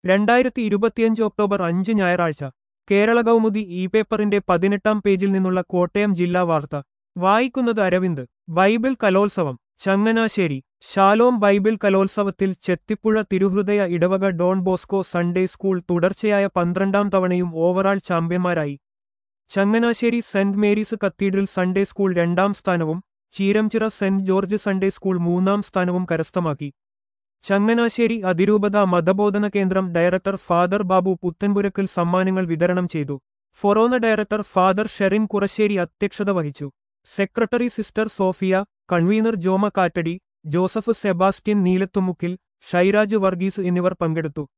രണ്ടായിരത്തി ഇരുപത്തിയഞ്ച് ഒക്ടോബർ അഞ്ച് ഞായറാഴ്ച കേരള കൗമുദി ഇ പേപ്പറിന്റെ പതിനെട്ടാം പേജിൽ നിന്നുള്ള കോട്ടയം ജില്ലാ വാർത്ത വായിക്കുന്നത് അരവിന്ദ് ബൈബിൾ കലോത്സവം ചങ്ങനാശ്ശേരി ശാലോം ബൈബിൾ കലോത്സവത്തിൽ ചെത്തിപ്പുഴ തിരുഹൃദയ ഇടവക ഡോൺ ബോസ്കോ സൺഡേ സ്കൂൾ തുടർച്ചയായ പന്ത്രണ്ടാം തവണയും ഓവറാൾ ചാമ്പ്യന്മാരായി Changanassery Saint Mary's cathedral Sunday school രണ്ടാം സ്ഥാനവും Cheeramchira Saint George Sunday school മൂന്നാം സ്ഥാനവും കരസ്ഥമാക്കി ചങ്ങനാശ്ശേരി അതിരൂപത മതബോധന കേന്ദ്രം ഡയറക്ടർ ഫാദർ ബാബു പുത്തൻപുരക്കൽ സമ്മാനങ്ങൾ വിതരണം ചെയ്തു forane director father Sherin Kurassery അധ്യക്ഷത വഹിച്ചു secretary sister Sophia convener Joma Kattady Joseph Sebastian Neelathumukkil Shairaj Varghese എന്നിവർ പങ്കെടുത്തു